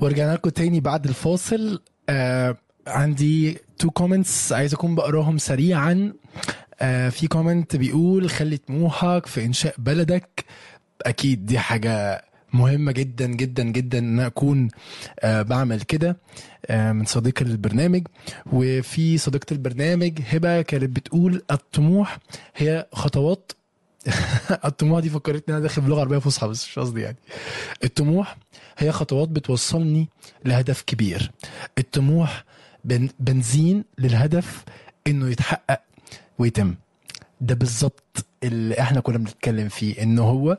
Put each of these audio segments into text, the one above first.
ورجعنا لكم تاني بعد الفاصل آه عندي تو كومنتس عايز اكون بقراهم سريعا آه في كومنت بيقول خلي طموحك في انشاء بلدك اكيد دي حاجه مهمه جدا جدا جدا ان أنا اكون آه بعمل كده آه من صديق البرنامج وفي صديقه البرنامج هبه كانت بتقول الطموح هي خطوات الطموح دي فكرتني إن انا داخل بلغه عربيه فصحى بس مش قصدي يعني الطموح هي خطوات بتوصلني لهدف كبير الطموح بن بنزين للهدف انه يتحقق ويتم ده بالظبط اللي احنا كنا بنتكلم فيه انه هو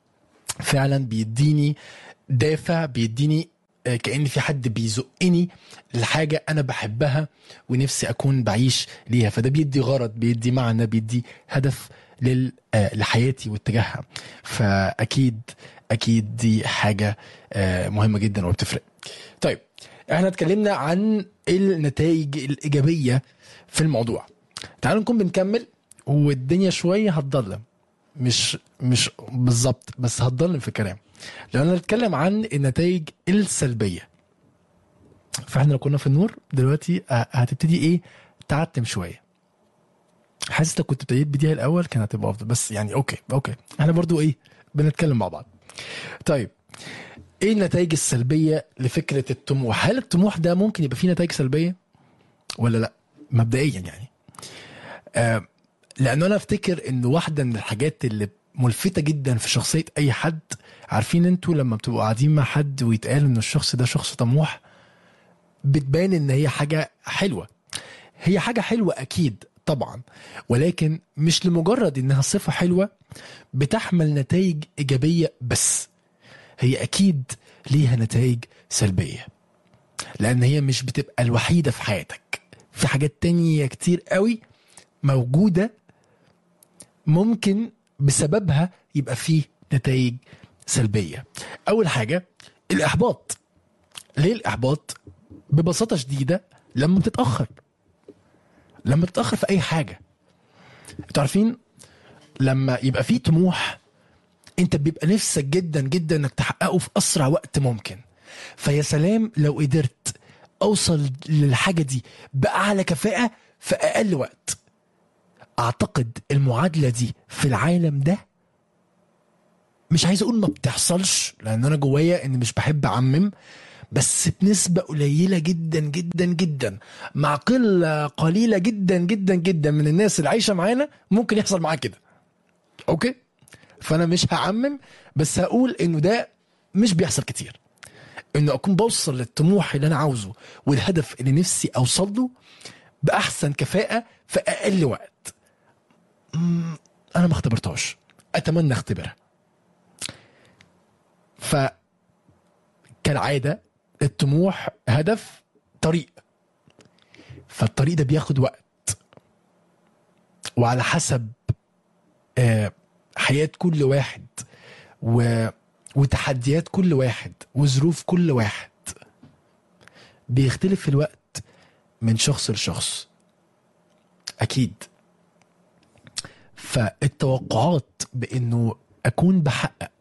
فعلا بيديني دافع بيديني آه، كأن في حد بيزقني لحاجة أنا بحبها ونفسي أكون بعيش ليها فده بيدي غرض بيدي معنى بيدي هدف لل... آه، لحياتي واتجاهها فأكيد أكيد دي حاجة آه، مهمة جدا وبتفرق طيب احنا اتكلمنا عن النتائج الإيجابية في الموضوع تعالوا نكون بنكمل والدنيا شوية هتضلم مش مش بالظبط بس هتضلم في الكلام لو انا نتكلم عن النتائج السلبيه فاحنا لو كنا في النور دلوقتي ه- هتبتدي ايه تعتم شويه حاسس لو كنت ابتديت بديها الاول كان هتبقى افضل بس يعني اوكي اوكي احنا برضو ايه بنتكلم مع بعض طيب ايه النتائج السلبيه لفكره الطموح هل الطموح ده ممكن يبقى فيه نتائج سلبيه ولا لا مبدئيا يعني آه لانه انا افتكر ان واحده من الحاجات اللي ملفتة جدا في شخصية أي حد عارفين انتوا لما بتبقوا قاعدين مع حد ويتقال ان الشخص ده شخص طموح بتبان ان هي حاجة حلوة هي حاجة حلوة أكيد طبعا ولكن مش لمجرد انها صفة حلوة بتحمل نتائج إيجابية بس هي أكيد ليها نتائج سلبية لأن هي مش بتبقى الوحيدة في حياتك في حاجات تانية كتير قوي موجودة ممكن بسببها يبقى فيه نتائج سلبية أول حاجة الإحباط ليه الإحباط؟ ببساطة شديدة لما بتتأخر لما تتأخر في أي حاجة انتوا عارفين لما يبقى فيه طموح انت بيبقى نفسك جدا جدا انك تحققه في اسرع وقت ممكن فيا سلام لو قدرت اوصل للحاجه دي باعلى كفاءه في اقل وقت اعتقد المعادله دي في العالم ده مش عايز اقول ما بتحصلش لان انا جوايا اني مش بحب اعمم بس بنسبة قليلة جدا جدا جدا مع قلة قليلة جدا جدا جدا من الناس اللي عايشة معانا ممكن يحصل معاها كده اوكي فانا مش هعمم بس هقول انه ده مش بيحصل كتير انه اكون بوصل للطموح اللي انا عاوزه والهدف اللي نفسي اوصل له باحسن كفاءه في اقل وقت مم، انا ما اختبرتهاش اتمنى اختبرها ف كالعاده الطموح هدف طريق فالطريق ده بياخد وقت وعلى حسب آه، حياة كل واحد و... وتحديات كل واحد وظروف كل واحد بيختلف الوقت من شخص لشخص أكيد فالتوقعات بأنه أكون بحقق